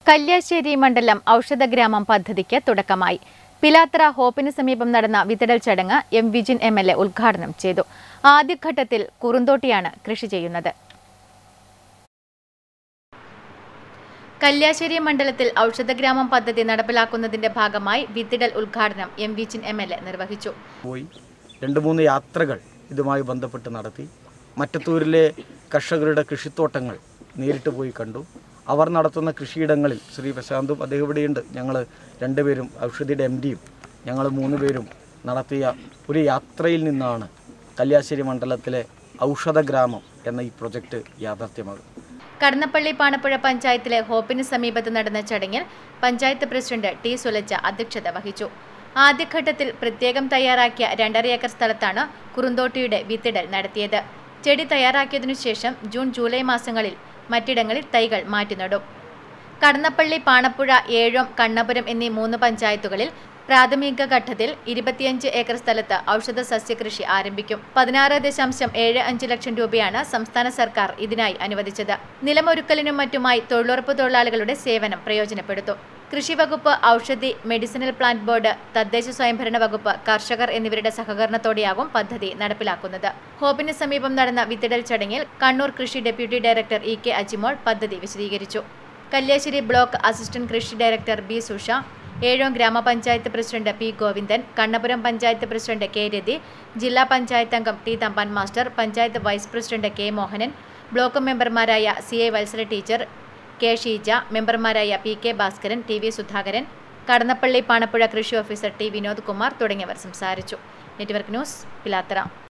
കല്യാശ്ശേരി മണ്ഡലം ഔഷധഗ്രാമം പദ്ധതിക്ക് തുടക്കമായി പിലാത്ര ഹോപ്പിന് സമീപം നടന്ന വിതടൽ ചടങ്ങ് M Vijin M L A ഉദ്ഘാടനം ചെയ്തു ആദ്യഘട്ടത്തിൽ കുറുന്തോട്ടിയാണ് കൃഷി ചെയ്യുന്നത് കല്യാശ്ശേരി മണ്ഡലത്തിൽ ഔഷധഗ്രാമം പദ്ധതി നടപ്പിലാക്കുന്നതിന്റെ ഭാഗമായി വിത്തിടൽ ഉദ്ഘാടനം M Vijin M L A നിർവഹിച്ചു പോയി രണ്ട് മൂന്ന് യാത്രകൾ ഇതുമായി ബന്ധപ്പെട്ട് നടത്തി മറ്റത്തൂരിലെ കർഷകരുടെ കൃഷിത്തോട്ടങ്ങൾ നേരിട്ട് പോയി കണ്ടു അവർ നടത്തുന്ന കൃഷിയിടങ്ങളിൽ ശ്രീ പ്രശാന്തും അദ്ദേഹം ഇവിടെയുണ്ട് ഞങ്ങൾ രണ്ടുപേരും ഔഷധിയുടെ എം ഡിയും ഞങ്ങൾ മൂന്ന് പേരും നടത്തിയ ഒരു യാത്രയിൽ നിന്നാണ് കല്യാശ്ശേരി മണ്ഡലത്തിലെ ഔഷധഗ്രാമം എന്ന ഈ പ്രൊജക്റ്റ് യാഥാർത്ഥ്യമാകും കടന്നപ്പള്ളി പാണപ്പുഴ പഞ്ചായത്തിലെ ഹോപ്പിന് സമീപത്ത് നടന്ന ചടങ്ങിൽ പഞ്ചായത്ത് പ്രസിഡന്റ് ടി സുലജ അധ്യക്ഷത വഹിച്ചു ആദ്യഘട്ടത്തിൽ പ്രത്യേകം തയ്യാറാക്കിയ രണ്ടര ഏക്കർ സ്ഥലത്താണ് കുറുന്തോട്ടിയുടെ വിത്തിടൽ നടത്തിയത് ചെടി തയ്യാറാക്കിയതിനു ശേഷം ജൂൺ ജൂലൈ മാസങ്ങളിൽ മറ്റിടങ്ങളിൽ തൈകൾ മാറ്റിനടും കടന്നപ്പള്ളി പാണപ്പുഴ ഏഴോം കണ്ണപുരം എന്നീ മൂന്ന് പഞ്ചായത്തുകളിൽ പ്രാഥമിക ഘട്ടത്തിൽ ഇരുപത്തിയഞ്ച് ഏക്കർ സ്ഥലത്ത് ഔഷധ സസ്യകൃഷി ആരംഭിക്കും പതിനാറ് ദശാംശം ഏഴ് അഞ്ച് ലക്ഷം രൂപയാണ് സംസ്ഥാന സർക്കാർ ഇതിനായി അനുവദിച്ചത് നിലമൊരുക്കലിനും മറ്റുമായി തൊഴിലുറപ്പ് തൊഴിലാളികളുടെ സേവനം പ്രയോജനപ്പെടുത്തും കൃഷി വകുപ്പ് ഔഷധി മെഡിസിനൽ പ്ലാന്റ് ബോർഡ് തദ്ദേശ സ്വയംഭരണ വകുപ്പ് കർഷകർ എന്നിവരുടെ സഹകരണത്തോടെയാകും പദ്ധതി നടപ്പിലാക്കുന്നത് ഹോപ്പിന് സമീപം നടന്ന വിത്തിടൽ ചടങ്ങിൽ കണ്ണൂർ കൃഷി deputy director E K Ajimol പദ്ധതി വിശദീകരിച്ചു കല്യാശ്ശേരി ബ്ലോക്ക് അസിസ്റ്റന്റ് കൃഷി ഡയറക്ടർ ബി സുഷ ഏഴോം ഗ്രാമപഞ്ചായത്ത് president P Govindan Kannapuram panchayat president K Rathi ജില്ലാ പഞ്ചായത്ത് അംഗം T Thampan master panchayat vice president K Mohanan block മെമ്പർമാരായ C A Vatsala teacher K Sheeja മെമ്പർമാരായ P K Bhaskaran T V Sudhakaran Kadannappally Panapuzha കൃഷി ഓഫീസർ ടി വിനോദ് കുമാർ തുടങ്ങിയവർ സംസാരിച്ചു നെറ്റ്വർക്ക് ന്യൂസ് പിലാത്തറ